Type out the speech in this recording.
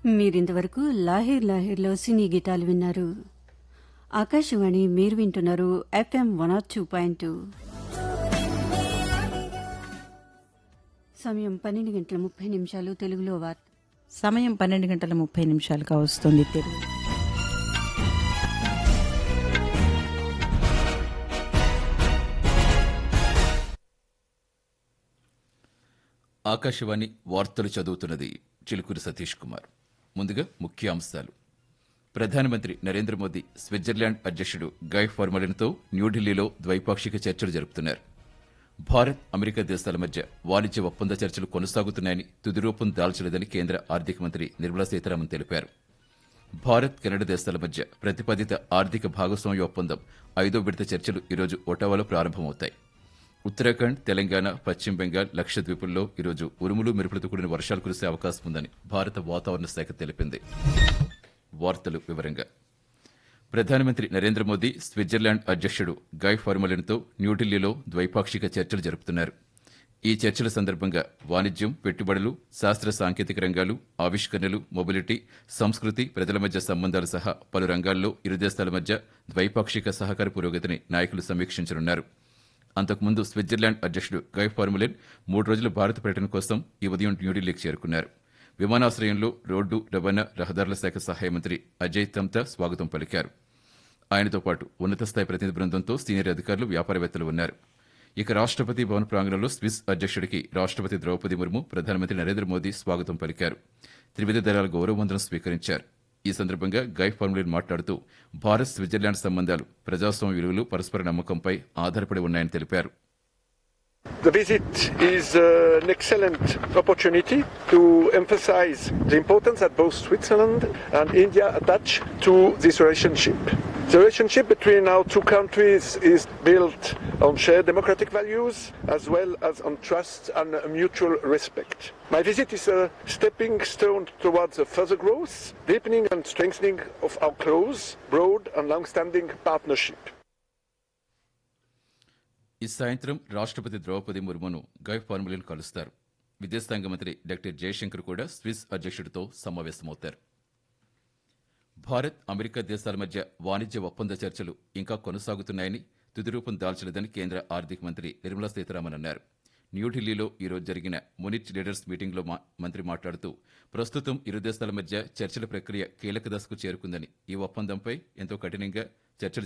మీరింతవరకు లాహిర్ లాహిర్లో సినీ గీతాలు విన్నారు ఆకాశవాణి మీరు వింటున్నారు FM one R two point two సమయం పన్నెండు గంటల ముప్పై నిమిషాలు తెలుగులో వార్త సమయం పన్నెండు గంటల ముప్పై నిమిషాలుగా వస్తుంది తెలుగు ఆకాశవాణి వార్తలు చదువుతున్నది చిలుకూరి సతీష్ కుమార్ ముందుగా ముఖ్య అంశాలు ప్రధానమంత్రి నరేంద్ర మోదీ స్విట్జర్లాండ్ అధ్యక్షుడు గై ఫార్మలిన్తో న్యూఢిల్లీలో ద్వైపాక్షిక చర్చలు జరుపుతున్నారు భారత్ అమెరికా దేశాల మధ్య వాణిజ్య ఒప్పంద చర్చలు కొనసాగుతున్నాయని తుది రూపం దాల్చలేదని కేంద్ర ఆర్థిక మంత్రి నిర్మలా సీతారామన్ తెలిపారు భారత్ కెనడా దేశాల మధ్య ప్రతిపాదిత ఆర్థిక భాగస్వామ్య ఒప్పందం ఐదో విడత చర్చలు ఈరోజు ఒటావాలో ప్రారంభమవుతాయి ఉత్తరాఖండ్ తెలంగాణ పశ్చిమ బెంగాల్ లక్షద్వీపుల్లో ఈరోజు ఉరుములు మెరుపులతో కూడిన వర్షాలు కురిసే అవకాశం ఉందని భారత వాతావరణ శాఖ తెలిపింది వార్తలు వివరంగా ప్రధానమంత్రి నరేంద్ర మోదీ స్విట్జర్లాండ్ అధ్యక్షుడు గై ఫార్మలిన్తో న్యూఢిల్లీలో ద్వైపాక్షిక చర్చలు జరుపుతున్నారు ఈ చర్చల సందర్భంగా వాణిజ్యం పెట్టుబడులు శాస్త్ర సాంకేతిక రంగాలు ఆవిష్కరణలు మొబిలిటీ సంస్కృతి ప్రజల మధ్య సంబంధాలు సహా పలు రంగాల్లో ఇరు దేశాల మధ్య ద్వైపాక్షిక సహకార పురోగతిని నాయకులు సమీక్షించనున్నారు అంతకుముందు స్విట్జర్లాండ్ అధ్యక్షుడు గై ఫార్ములిన్ మూడు రోజుల భారత పర్యటన కోసం ఈ ఉదయం న్యూఢిల్లీకి చేరుకున్నారు విమానాశ్రయంలో రోడ్డు రవాణా రహదారుల శాఖ సహాయ మంత్రి అజయ్ తమ్తా స్వాగతం పలికారు ఆయనతో పాటు ఉన్నత స్థాయి ప్రతినిధి బృందంతో సీనియర్ అధికారులు వ్యాపారవేత్తలు ఉన్నారు ఇక రాష్ట్రపతి భవన్ ప్రాంగణంలో స్విస్ అధ్యక్షుడికి రాష్ట్రపతి ద్రౌపది ముర్ము ప్రధానమంత్రి నరేంద్ర మోదీ స్వాగతం పలికారు త్రివిధ దళాల గౌరవ వందనం స్వీకరించారు ఈ సందర్భంగా గై ఫార్ములిన్ మాట్లాడుతూ భారత్ స్విట్జర్లాండ్ సంబంధాలు ప్రజాస్వామ్య విలువలు పరస్పర నమ్మకంపై ఆధారపడి ఉన్నాయని తెలిపారు The visit is uh, an excellent opportunity to emphasize the importance that both Switzerland and India attach to this relationship. The relationship between our two countries is built on shared democratic values as well as on trust and mutual respect. My visit is a stepping stone towards a further growth, deepening and strengthening of our close, broad and long-standing partnership. ఈ సాయంత్రం రాష్ట్రపతి ద్రౌపది ముర్మును గై formalin కలుస్తారు విదేశాంగ మంత్రి doctor Jaishankar కూడా Swiss అధ్యక్షుడితో సమావేశమవుతారు Bharat America దేశాల మధ్య వాణిజ్య ఒప్పంద చర్చలు ఇంకా కొనసాగుతున్నాయని తుది రూపం దాల్చలేదని కేంద్ర ఆర్థిక మంత్రి నిర్మలా సీతారామన్ అన్నారు న్యూఢిల్లీలో ఈ రోజు జరిగిన మునిచ్ లీడర్స్ మీటింగ్లో మా- మంత్రి మాట్లాడుతూ ప్రస్తుతం ఇరు దేశాల మధ్య చర్చల ప్రక్రియ కీలక దశకు చేరుకుందని ఈ ఒప్పందంపై ఎంతో కఠినంగా చర్చలు